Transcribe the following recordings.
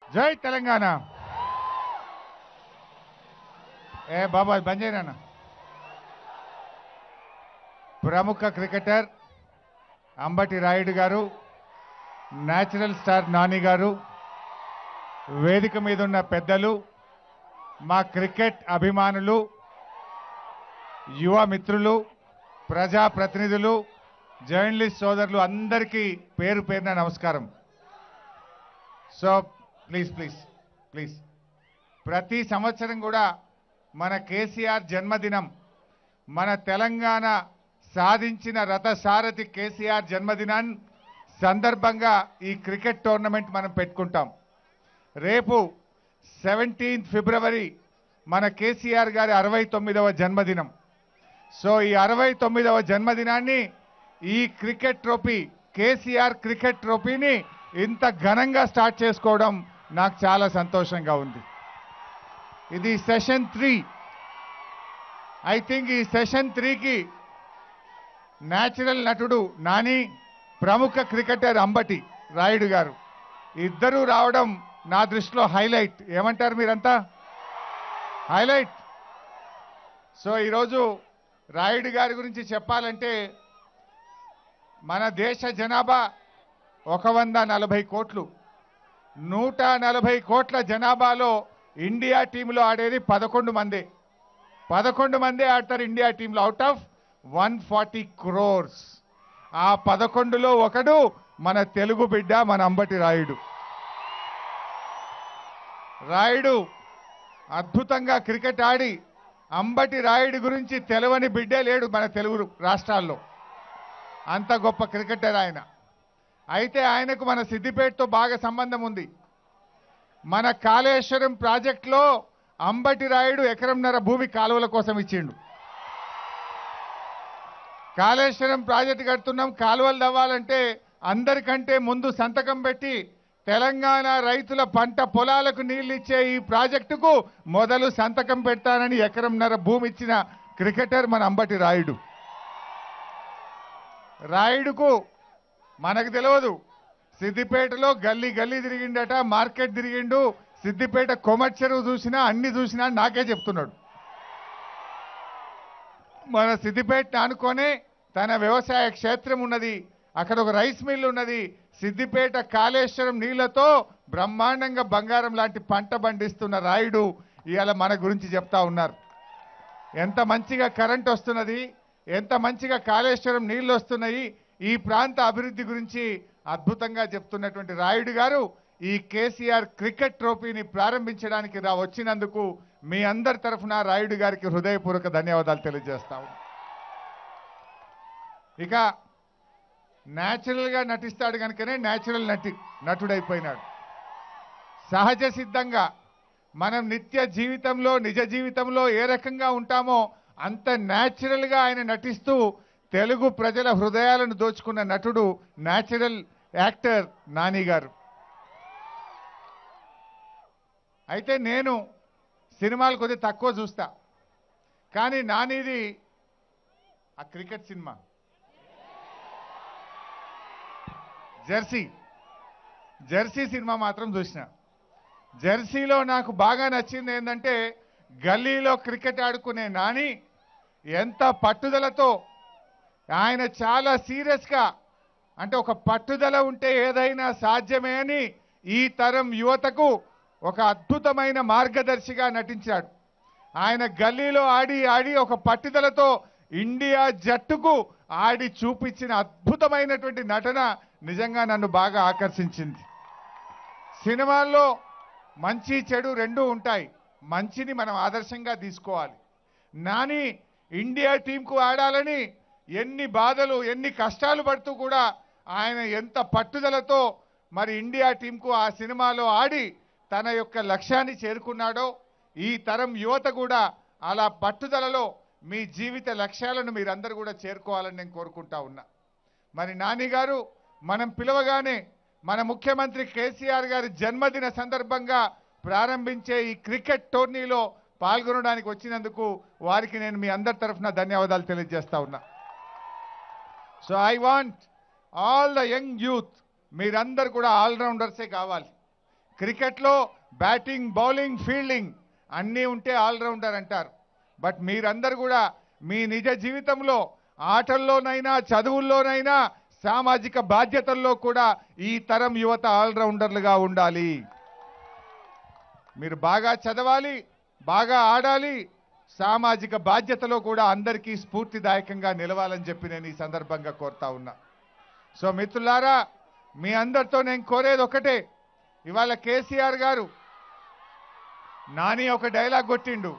జై తెలంగాణ ఏ బాబా బంద్ చేయనా ప్రముఖ క్రికెటర్ అంబటి రాయుడు గారు న్యాచురల్ స్టార్ నాని గారు వేదిక మీద ఉన్న పెద్దలు మా క్రికెట్ అభిమానులు యువ మిత్రులు ప్రజాప్రతినిధులు జర్నలిస్ట్ సోదరులు అందరికీ పేరు పేరున నమస్కారం సో ప్లీజ్ ప్లీజ్ ప్లీజ్ ప్రతి సంవత్సరం కూడా మన కేసీఆర్ జన్మదినం మన తెలంగాణ సాధించిన రథసారథి కేసీఆర్ జన్మదినాన్ని సందర్భంగా ఈ క్రికెట్ టోర్నమెంట్ మనం పెట్టుకుంటాం రేపు సెవెంటీన్త్ ఫిబ్రవరి మన కేసీఆర్ గారి అరవై తొమ్మిదవ జన్మదినం సో ఈ అరవై తొమ్మిదవ జన్మదినాన్ని ఈ క్రికెట్ ట్రోఫీ కేసీఆర్ క్రికెట్ ట్రోఫీని ఇంత ఘనంగా స్టార్ట్ చేసుకోవడం నాకు చాలా సంతోషంగా ఉంది ఇది సెషన్ త్రీ ఐ థింక్ ఈ సెషన్ త్రీకి న్యాచురల్ నటుడు నాని ప్రముఖ క్రికెటర్ అంబటి రాయుడు గారు ఇద్దరూ రావడం నా దృష్టిలో హైలైట్ ఏమంటారు మీరంతా హైలైట్ సో ఈరోజు రాయుడు గారి గురించి చెప్పాలంటే మన దేశ జనాభా ఒక వంద నలభై కోట్లు నూట నలభై కోట్ల జనాభాలో ఇండియా టీంలో ఆడేది పదకొండు మందే పదకొండు మందే ఆడతారు ఇండియా టీంలో out of one forty crores ఆ పదకొండులో ఒకడు మన తెలుగు బిడ్డ మన అంబటి రాయుడు రాయుడు అద్భుతంగా క్రికెట్ ఆడి అంబటి రాయుడు గురించి తెలవని బిడ్డే లేడు మన తెలుగు రాష్ట్రాల్లో అంత గొప్ప క్రికెటర్ ఆయన అయితే ఆయనకు మన సిద్దిపేటతో బాగా సంబంధం ఉంది మన కాళేశ్వరం ప్రాజెక్టులో అంబటి రాయుడు ఎకరంన్నర భూమి కాలువల కోసం ఇచ్చిండు కాళేశ్వరం ప్రాజెక్టు కడుతున్నాం కాలువలు తవ్వాలంటే అందరికంటే ముందు సంతకం పెట్టి తెలంగాణ రైతుల పంట పొలాలకు నీళ్లు ఇచ్చే ఈ ప్రాజెక్టుకు మొదలు సంతకం పెడతానని ఎకరంన్నర భూమి ఇచ్చిన క్రికెటర్ మన అంబటి రాయుడు రాయుడుకు మనకు తెలియదు సిద్దిపేటలో గల్లీ గల్లీ తిరిగిండట మార్కెట్ తిరిగిండు సిద్దిపేట కొమట్ చెరువు చూసినా అన్ని చూసినా నాకే చెప్తున్నాడు మన సిద్దిపేట ఆనుకొనే తన వ్యవసాయ క్షేత్రం ఉన్నది అక్కడ ఒక రైస్ మిల్ ఉన్నది సిద్దిపేట కాళేశ్వరం నీళ్లతో బ్రహ్మాండంగా బంగారం లాంటి పంట పండిస్తున్న రాయుడు ఇవాళ మన గురించి చెప్తా ఉన్నారు ఎంత మంచిగా కరెంట్ వస్తున్నది ఎంత మంచిగా కాళేశ్వరం నీళ్లు వస్తున్నాయి ఈ ప్రాంత అభివృద్ధి గురించి అద్భుతంగా చెప్తున్నటువంటి రాయుడు గారు ఈ కేసీఆర్ క్రికెట్ ట్రోఫీని ప్రారంభించడానికి రా వచ్చినందుకు మీ అందరి తరఫున రాయుడు గారికి హృదయపూర్వక ధన్యవాదాలు తెలియజేస్తాము ఇక న్యాచురల్గా నటిస్తాడు కనుకనే న్యాచురల్ నటి నటుడైపోయినాడు సహజ సిద్ధంగా మనం నిత్య జీవితంలో నిజ జీవితంలో ఏ రకంగా ఉంటామో అంత న్యాచురల్గా ఆయన నటిస్తూ తెలుగు ప్రజల హృదయాలను దోచుకున్న నటుడు న్యాచురల్ యాక్టర్ నాని గారు అయితే నేను సినిమాలు కొద్దిగా తక్కువ చూస్తా కానీ నానిది ఆ cricket cinema jersey jersey cinema మాత్రం చూసిన జెర్సీలో నాకు బాగా నచ్చింది ఏంటంటే గల్లీలో క్రికెట్ ఆడుకునే నాని ఎంత పట్టుదలతో ఆయన చాలా సీరియస్గా అంటే ఒక పట్టుదల ఉంటే ఏదైనా సాధ్యమే అని ఈ తరం యువతకు ఒక అద్భుతమైన మార్గదర్శిగా నటించాడు ఆయన గల్లీలో ఆడి ఆడి ఒక పట్టుదలతో ఇండియా జట్టుకు ఆడి చూపించిన అద్భుతమైనటువంటి నటన నిజంగా నన్ను బాగా ఆకర్షించింది సినిమాల్లో మంచి చెడు రెండూ ఉంటాయి మంచిని మనం ఆదర్శంగా తీసుకోవాలి నాని ఇండియా టీంకు ఆడాలని ఎన్ని బాధలు ఎన్ని కష్టాలు పడుతూ కూడా ఆయన ఎంత పట్టుదలతో మరి ఇండియా టీంకు ఆ సినిమాలో ఆడి తన యొక్క లక్ష్యాన్ని చేరుకున్నాడో ఈ తరం యువత కూడా అలా పట్టుదలలో మీ జీవిత లక్ష్యాలను మీరందరూ కూడా చేరుకోవాలని నేను కోరుకుంటా ఉన్నా మరి నాని గారు మనం పిలవగానే మన ముఖ్యమంత్రి కేసీఆర్ గారి జన్మదిన సందర్భంగా ప్రారంభించే ఈ క్రికెట్ టోర్నీలో పాల్గొనడానికి వచ్చినందుకు వారికి నేను మీ అందరి తరఫున ధన్యవాదాలు తెలియజేస్తా ఉన్నా so I want all the young youth మీరందరు కూడా ఆల్రౌండర్సే కావాలి క్రికెట్లో బ్యాటింగ్ బౌలింగ్ ఫీల్డింగ్ అన్నీ ఉంటే ఆల్రౌండర్ అంటారు బట్ మీరందరూ కూడా మీ నిజ జీవితంలో ఆటల్లోనైనా చదువుల్లోనైనా సామాజిక బాధ్యతల్లో కూడా ఈ తరం యువత ఆల్రౌండర్లుగా ఉండాలి మీరు బాగా చదవాలి బాగా ఆడాలి సామాజిక బాధ్యతలో కూడా అందరికీ స్ఫూర్తిదాయకంగా నిలవాలని చెప్పి నేను ఈ సందర్భంగా కోరుతా ఉన్నా సో మిత్రులారా మీ అందరితో నేను కోరేది ఒకటే ఇవాళ కేసీఆర్ గారు నాని ఒక డైలాగ్ కొట్టిండు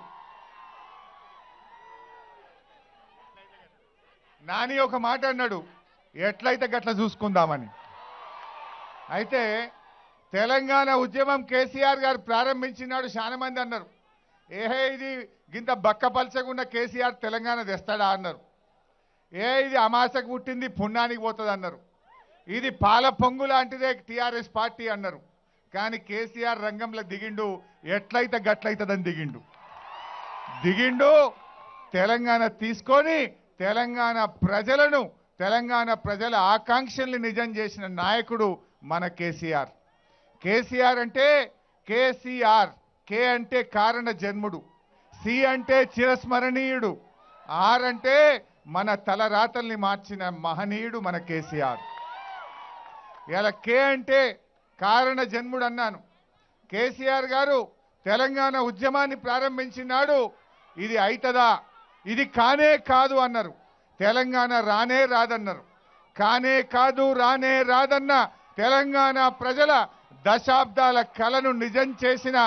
నాని ఒక మాట అన్నాడు ఎట్లయితే గట్ల చూసుకుందామని అయితే తెలంగాణ ఉద్యమం కేసీఆర్ గారు ప్రారంభించినాడు చాలా మంది అన్నారు ఏహే ఇది గింత బక్కపలచగున్న కేసీఆర్ తెలంగాణ తెస్తాడా అన్నారు ఏ ఇది అమాసకు పుట్టింది పుణ్యానికి పోతుంది అన్నారు ఇది పాల పొంగు లాంటిదే టీఆర్ఎస్ పార్టీ అన్నారు కానీ కేసీఆర్ రంగంలో దిగిండు ఎట్లయితే గట్లయితదని దిగిండు దిగిండు తెలంగాణ తీసుకొని తెలంగాణ ప్రజలను తెలంగాణ ప్రజల ఆకాంక్షల్ని నిజం చేసిన నాయకుడు మన కేసీఆర్ కేసీఆర్ అంటే కేసీఆర్ కే అంటే కారణ జన్ముడు సి అంటే చిరస్మరణీయుడు ఆర్ అంటే మన తలరాతల్ని మార్చిన మహనీయుడు మన కేసీఆర్ ఇలా కే అంటే కారణ జన్ముడు అన్నాను కేసీఆర్ గారు తెలంగాణ ఉద్యమాన్ని ప్రారంభించినాడు ఇది అయితదా ఇది కానే కాదు అన్నారు తెలంగాణ రానే రాదన్నారు కానే కాదు రానే రాదన్న తెలంగాణ ప్రజల దశాబ్దాల కలను నిజం చేసిన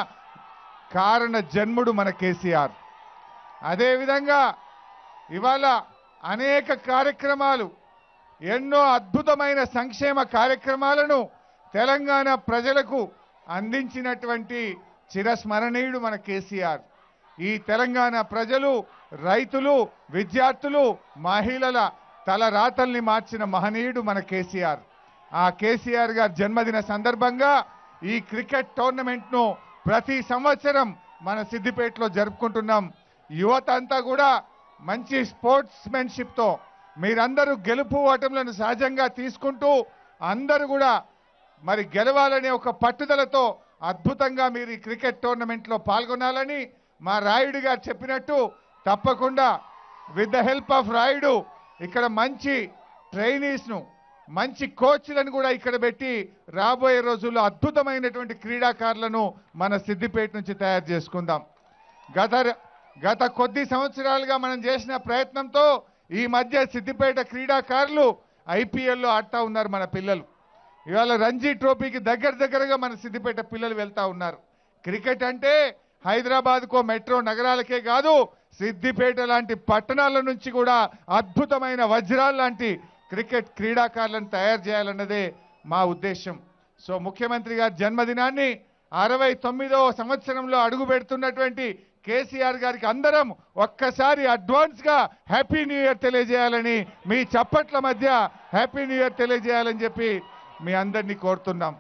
కారణ జన్ముడు మన కేసీఆర్ అదేవిధంగా ఇవాళ అనేక కార్యక్రమాలు ఎన్నో అద్భుతమైన సంక్షేమ కార్యక్రమాలను తెలంగాణ ప్రజలకు అందించినటువంటి చిరస్మరణీయుడు మన కేసీఆర్ ఈ తెలంగాణ ప్రజలు రైతులు విద్యార్థులు మహిళల తలరాతల్ని మార్చిన మహనీయుడు మన కేసీఆర్ ఆ కేసీఆర్ గారి జన్మదిన సందర్భంగా ఈ క్రికెట్ టోర్నమెంట్ను ప్రతి సంవత్సరం మన సిద్దిపేటలో జరుపుకుంటున్నాం యువత అంతా కూడా మంచి స్పోర్ట్స్మెన్షిప్తో మీరందరూ గెలుపు ఓటములను సహజంగా తీసుకుంటూ అందరూ కూడా మరి గెలవాలనే ఒక పట్టుదలతో అద్భుతంగా మీరు ఈ క్రికెట్ టోర్నమెంట్లో పాల్గొనాలని మా రాయుడు గారు చెప్పినట్టు తప్పకుండా with the help of Rayudu ఇక్కడ మంచి ట్రైనీస్ను మంచి కోచ్లను కూడా ఇక్కడ పెట్టి రాబోయే రోజుల్లో అద్భుతమైనటువంటి క్రీడాకారులను మన సిద్దిపేట నుంచి తయారు చేసుకుందాం గత గత కొద్ది సంవత్సరాలుగా మనం చేసిన ప్రయత్నంతో ఈ మధ్య సిద్దిపేట క్రీడాకారులు ఐపీఎల్లో ఆడుతూ ఉన్నారు మన పిల్లలు ఇవాళ రంజీ ట్రోఫీకి దగ్గర దగ్గరగా మన సిద్దిపేట పిల్లలు వెళ్తా ఉన్నారు క్రికెట్ అంటే హైదరాబాద్కో మెట్రో నగరాలకే కాదు సిద్దిపేట లాంటి పట్టణాల నుంచి కూడా అద్భుతమైన వజ్రాల లాంటి క్రికెట్ క్రీడాకారులను తయారు చేయాలన్నదే మా ఉద్దేశం సో ముఖ్యమంత్రి గారి జన్మదినాన్ని అరవై తొమ్మిదవ సంవత్సరంలో అడుగు పెడుతున్నటువంటి కేసీఆర్ గారికి అందరం ఒక్కసారి అడ్వాన్స్ గా హ్యాపీ న్యూ ఇయర్ తెలియజేయాలని మీ చప్పట్ల మధ్య హ్యాపీ న్యూ ఇయర్ తెలియజేయాలని చెప్పి మీ అందరినీ కోరుతున్నాం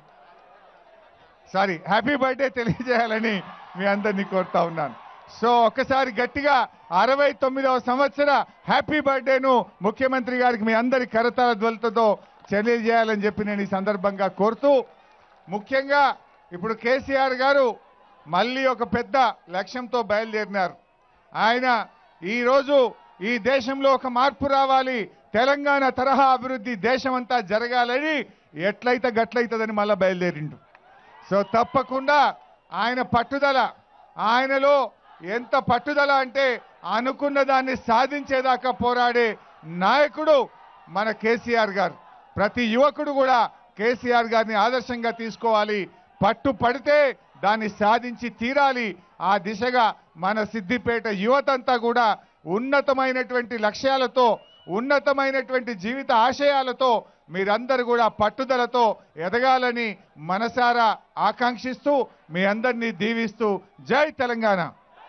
సారీ హ్యాపీ బర్త్డే తెలియజేయాలని మీ అందరినీ కోరుతా ఉన్నాను సో ఒక్కసారి గట్టిగా అరవై తొమ్మిదవ సంవత్సర హ్యాపీ బర్త్డేను ముఖ్యమంత్రి గారికి మీ అందరి కరతాల ధ్వలతతో తెలియజేయాలని చెప్పి నేను ఈ సందర్భంగా కోరుతూ ముఖ్యంగా ఇప్పుడు కేసీఆర్ గారు మళ్ళీ ఒక పెద్ద లక్ష్యంతో బయలుదేరినారు ఆయన ఈరోజు ఈ దేశంలో ఒక మార్పు రావాలి తెలంగాణ తరహా అభివృద్ధి దేశమంతా జరగాలని ఎట్లయితే గట్లయితుందని మళ్ళీ బయలుదేరిండు సో తప్పకుండా ఆయన పట్టుదల ఆయనలో ఎంత పట్టుదల అంటే అనుకున్న దాన్ని సాధించేదాకా పోరాడే నాయకుడు మన కేసీఆర్ గారు ప్రతి యువకుడు కూడా కేసీఆర్ గారిని ఆదర్శంగా తీసుకోవాలి పట్టు పడితే దాన్ని సాధించి తీరాలి ఆ దిశగా మన సిద్దిపేట యువతంతా కూడా ఉన్నతమైనటువంటి లక్ష్యాలతో ఉన్నతమైనటువంటి జీవిత ఆశయాలతో మీరందరూ కూడా పట్టుదలతో ఎదగాలని మనసారా ఆకాంక్షిస్తూ మీ అందరినీ దీవిస్తూ జై తెలంగాణ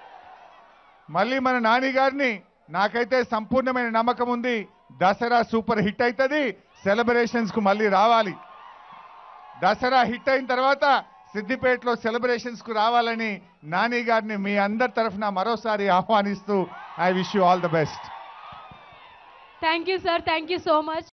మళ్ళీ మన నాని గారిని నాకైతే సంపూర్ణమైన నమ్మకం ఉంది దసరా సూపర్ హిట్ అవుతుంది సెలబ్రేషన్స్ కు మళ్ళీ రావాలి దసరా హిట్ అయిన తర్వాత సిద్దిపేటలో సెలబ్రేషన్స్ కు రావాలని నాని గారిని మీ అందరి తరఫున మరోసారి ఆహ్వానిస్తూ I wish you all the best thank you sir thank you so much